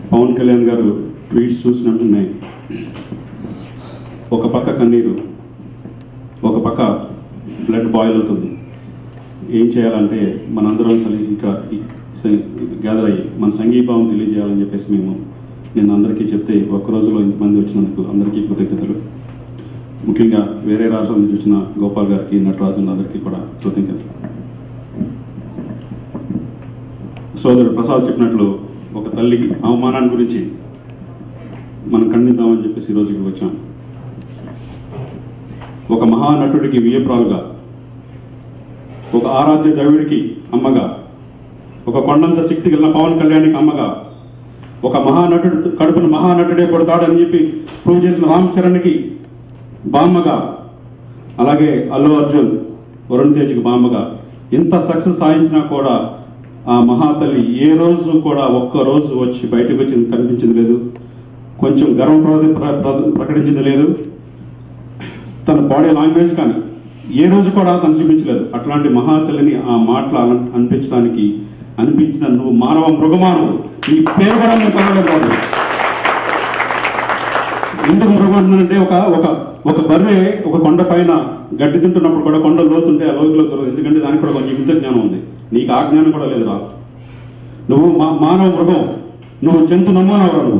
పవన్ కళ్యాణ్ గారు ట్వీట్స్ చూసినట్టునే ఒక పక్క కన్నీరు ఒక పక్క బ్లడ్ బాయిల్ అవుతుంది ఏం చేయాలంటే మనందరం అసలు ఇక్కడ గ్యాదర్ అయ్యి మన సంఘీభావం తెలియజేయాలని చెప్పేసి మేము నేను అందరికీ చెప్తే ఒక్క రోజులో ఇంతమంది వచ్చినందుకు అందరికీ కృతజ్ఞతలు ముఖ్యంగా వేరే రాష్ట్రాల నుంచి వచ్చిన గోపాల్ గారికి నటరాజన్ అందరికీ కూడా కృతజ్ఞతలు సోదరుడు ప్రసాద్ చెప్పినట్లు ఒక తల్లికి అవమానాన్ని గురించి మనం ఖండిద్దామని చెప్పేసి ఈరోజు ఇక్కడికి వచ్చాం ఒక మహానటుడికి వియప్రాలుగా ఒక ఆరాధ్య ద్రవిడికి అమ్మగా ఒక కొండంత శక్తి కలిగిన పవన్ కళ్యాణ్కి అమ్మగా ఒక మహానటుడు కడుపున మహానటుడే కొడతాడని చెప్పి ప్రూవ్ చేసిన రామ్ చరణ్కి బామ్మగా అలాగే అల్లు అర్జున్ వరుణ్ తేజ్కి బామ్మగా ఇంత సక్సెస్ సాధించినా కూడా ఆ మహాతల్లి ఏ రోజు కూడా ఒక్క రోజు వచ్చి బయటకు వచ్చి కనిపించింది లేదు కొంచెం గర్వం ప్ర- ప్ర- ప్ర- ప్రకటించింది లేదు తన బాడీ లాంగ్వేజ్ కానీ ఏ రోజు కూడా తను చూపించలేదు అట్లాంటి మహాతల్లిని ఆ మాటలు అన- అనిపించడానికి అనిపించిన నువ్వు మానవ మృగమానవు నీ పేరు కూడా నేను పర్వాలేదు బాబు ఎందుకు మృగమంటున్నానంటే ఒక ఒక ఒక బర్రె ఒక కొండ పైన గడ్డి తింటున్నప్పుడు కూడా కొండ లోతుంటే ఆ లోతులో దొరకదు ఎందుకంటే దానికి కూడా కొంచెం ఇంత జ్ఞానం ఉంది నీకు ఆ జ్ఞానం కూడా లేదు రా నువ్వు మా మానవ మృగం నువ్వు జంతు నమ్మనవరా నువ్వు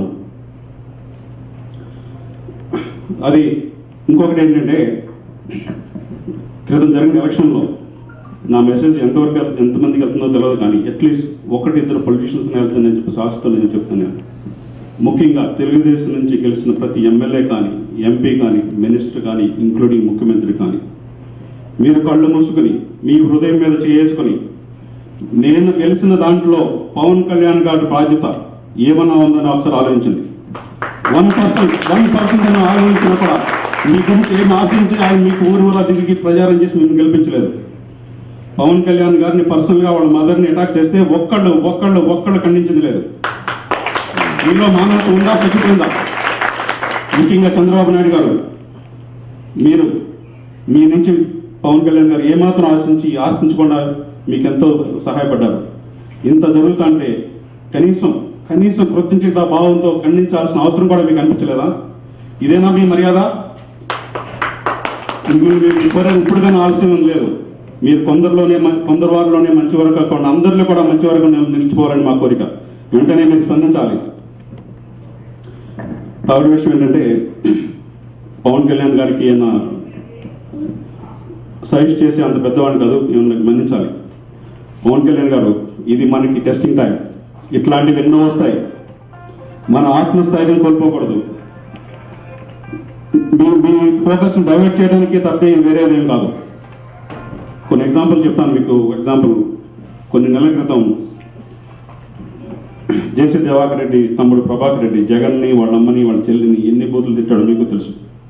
అది ఇంకొకటి ఏంటంటే క్రితం జరిగిన ఎలక్షన్లో నా మెసేజ్ ఎంతవరకు వెళ్- ఎంతమందికి వెళ్తుందో తెలియదు కానీ అట్లీస్ట్ ఒకటి ఇద్దరు పొలిటీషియన్స్ వెళ్తుందని చెప్పి ఆశతో నేను చెప్తున్నాను ముఖ్యంగా తెలుగుదేశం నుంచి గెలిచిన ప్రతి ఎమ్మెల్యే కానీ ఎంపీ కానీ మినిస్టర్ కానీ ఇంక్లూడింగ్ ముఖ్యమంత్రి కానీ మీరు కళ్ళు మూసుకుని మీ హృదయం మీద చేసుకుని నేను గెలిచిన దాంట్లో పవన్ కళ్యాణ్ గారి బాధ్యత ఏమన్నా ఉందని ఒకసారి ఆలోచించండి వన్ పర్సెంట్ వన్ పర్సెంట్ అని ఆలోచించిన కూడా మీ గురించి ఏం ఆశించి ఆయన మీకు ఊరు ఊరా దిగి ప్రచారం చేసి మేము గెలిపించలేదు పవన్ కళ్యాణ్ గారిని పర్సనల్ గా వాళ్ళ మదర్ని అటాక్ చేస్తే ఒక్కళ్ళు ఒక్కళ్ళు ఒక్కళ్ళు ఖండించింది లేదు మీలో మానవత ఉందా చచ్చిపోయిందా ముఖ్యంగా చంద్రబాబు నాయుడు గారు మీరు మీ నుంచి పవన్ కళ్యాణ్ గారు ఏమాత్రం ఆశించి ఆశించకుండా మీకు ఎంతో సహాయపడ్డారు ఇంత జరుగుతుంటే కనీసం కనీసం కృతజ్ఞత భావంతో ఖండించాల్సిన అవసరం కూడా మీకు అనిపించలేదా ఇదేనా మీ మర్యాద మీరు మీరు ఇప్పుడు ఇప్పుడు కానీ ఆలస్యం లేదు మీరు కొందరిలోనే మ- కొందరు వారిలోనే మంచి వరకు కాకుండా అందరిలో కూడా మంచి వరకు నిలిచిపోవాలని మా కోరిక వెంటనే మీరు స్పందించాలి థర్డ్ విషయం ఏంటంటే పవన్ కళ్యాణ్ గారికి ఏమైనా సజెస్ట్ చేసి అంత పెద్దవాడిని కాదు ఏమన్నా మన్నించాలి పవన్ కళ్యాణ్ గారు ఇది మనకి టెస్టింగ్ టైం ఇట్లాంటివి ఎన్నో వస్తాయి మన ఆత్మస్థైర్యం కోల్పోకూడదు మీ మీ ఫోకస్ డైవర్ట్ చేయడానికి తప్పితే వేరేదేం కాదు కొన్ని ఎగ్జాంపుల్ చెప్తాను మీకు ఎగ్జాంపుల్ కొన్ని నెలల క్రితం జేసీ దివాకర్ రెడ్డి తమ్ముడు ప్రభాకర్ రెడ్డి జగన్ని వాళ్ళ అమ్మని వాళ్ళ చెల్లిని ఎన్ని బూతులు తిట్టాడో మీకు తెలుసు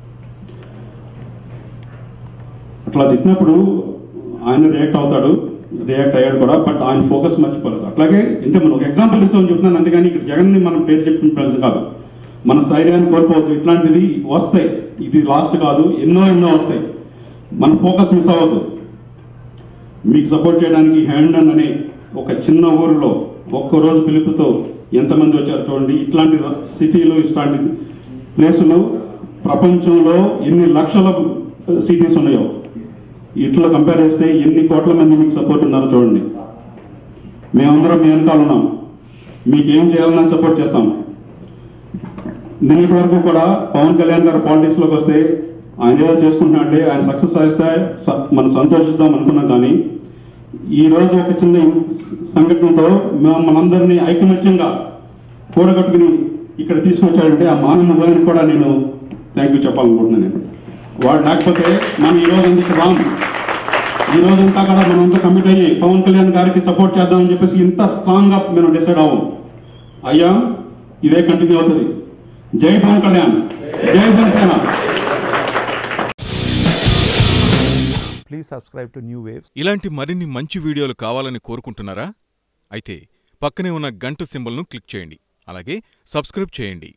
అట్లా తిట్టినప్పుడు ఆయన రియాక్ట్ అవుతాడు రియాక్ట్ అయ్యాడు కూడా బట్ ఆయన ఫోకస్ మర్చిపోలేదు అట్లాగే అంటే మనం ఒక ఎగ్జాంపుల్ ఇస్తామని చెప్తున్నాను అంతేగాని ఇక్కడ జగన్ని మనం పేరు చెప్పిన కాదు మన స్థైర్యాన్ని కోల్పోవద్దు ఇట్లాంటివి వస్తాయి ఇది లాస్ట్ కాదు ఎన్నో ఎన్నో వస్తాయి మన ఫోకస్ మిస్ అవ్వద్దు మీకు సపోర్ట్ చేయడానికి హ్యాండ్ అన్ అనే ఒక చిన్న ఊరిలో ఒక్కరోజు పిలుపుతో ఎంతమంది వచ్చారు చూడండి ఇట్లాంటి సిటీలు ఇట్లాంటి ప్లేసులు ప్రపంచంలో ఎన్ని లక్షల సిటీస్ ఉన్నాయో ఇట్లా కంపేర్ చేస్తే ఎన్ని కోట్ల మంది మీకు సపోర్ట్ ఉన్నారో చూడండి మేమందరం మీ వెనకాల ఉన్నాం మీకు ఏం చేయాలన్నా సపోర్ట్ చేస్తాం నిన్నటి వరకు కూడా పవన్ కళ్యాణ్ గారు పాలిటిక్స్ లోకి వస్తే ఆయన ఏదో చేసుకుంటున్నా అంటే ఆయన సక్సెస్ సాధిస్తే స- మనం సంతోషిద్దాం అనుకున్నాం కానీ ఈ రోజు ఒక చిన్న సంఘటనతో మేము మనందరినీ ఐకమత్యంగా కూడగట్టుకుని ఇక్కడ తీసుకొచ్చాడంటే ఆ మానవ మృగానికి కూడా నేను థ్యాంక్ యూ చెప్పాలనుకుంటున్నాను నేను వాడు లేకపోతే మనం ఈ రోజు ఇంత రాము ఈ రోజు అంతా కూడా మనం అంతా కమిట్ అయ్యి పవన్ కళ్యాణ్ గారికి సపోర్ట్ చేద్దామని చెప్పేసి ఇంత స్ట్రాంగ్ గా మేము డిసైడ్ అవ్వం అయ్యా ఇదే కంటిన్యూ అవుతుంది జై పవన్ కళ్యాణ్ జై Janasena Please subscribe to New Waves. ఇలాంటి మరిన్ని మంచి వీడియోలు కావాలని కోరుకుంటున్నారా అయితే పక్కనే ఉన్న గంట సింబల్ను క్లిక్ చేయండి అలాగే సబ్స్క్రైబ్ చేయండి